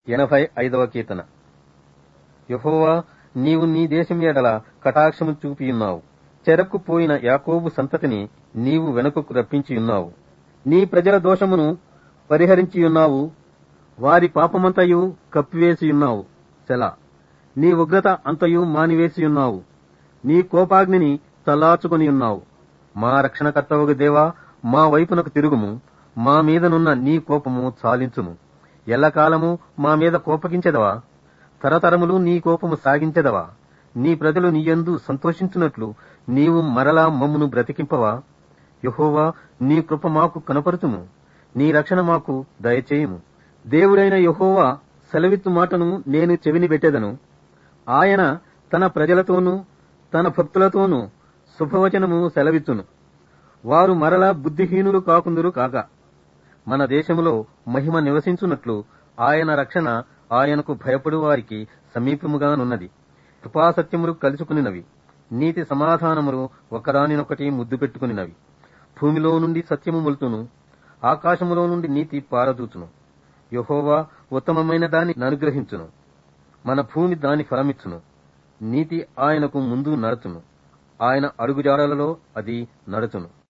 ఎనభై ఐదవ కీర్తన యెహోవా నీవు నీ దేశం ఎడల కటాక్షము చూపియున్నావు చెరకు పోయిన యాకోబు సంతతిని నీవు వెనుకకు రప్పించియున్నావు నీ ప్రజల దోషమును పరిహరించియున్నావు వారి పాపమంతయు కప్పివేసియున్నావు సెలా నీ ఉగ్రత అంతయు మానివేసియున్నావు నీ కోపాగ్నిని తల్లార్చుకొనియున్నావు మా రక్షణకర్తవగు దేవా మా వైపునకు తిరుగుము మా మీదనున్న నీ కోపము చాలించుము ఎల్లకాలము మా మీద కోపగించెదవా తరతరములు నీ కోపము సాగించెదవా నీ ప్రజలు నీయందు సంతోషించున్నట్లు నీవు మరలా మమ్మును బ్రతికింపవా యహోవా నీ కృప మాకు కనపరుచుము నీ రక్షణ మాకు దయచేయుము దేవుడైన యహోవా సెలవిత్తు మాటను నేను చెవిని పెట్టెదను ఆయన తన ప్రజలతోనూ తన భక్తులతోనూ శుభవచనము సెలవిత్తును వారు మరలా బుద్ధిహీనులు కాకుందురు కాక మన దేశములో మహిమ నివసించున్నట్లు ఆయన రక్షణ ఆయనకు భయపడు వారికి సమీపముగానున్నది కృపాసత్యములు కలుసుకునినవి నీతి సమాధానములు ఒకదానినొకటి ముద్దు పెట్టుకునినవి భూమిలో నుండి సత్యము మొలుతును ఆకాశములో నుండి నీతి పారదూచును యహోవా ఉత్తమమైన దాన్ని అనుగ్రహించును మన భూమి దాని ఫలమిచ్చును నీతి ఆయనకు ముందు నడచును ఆయన అడుగుజాడలలో అది నడుచును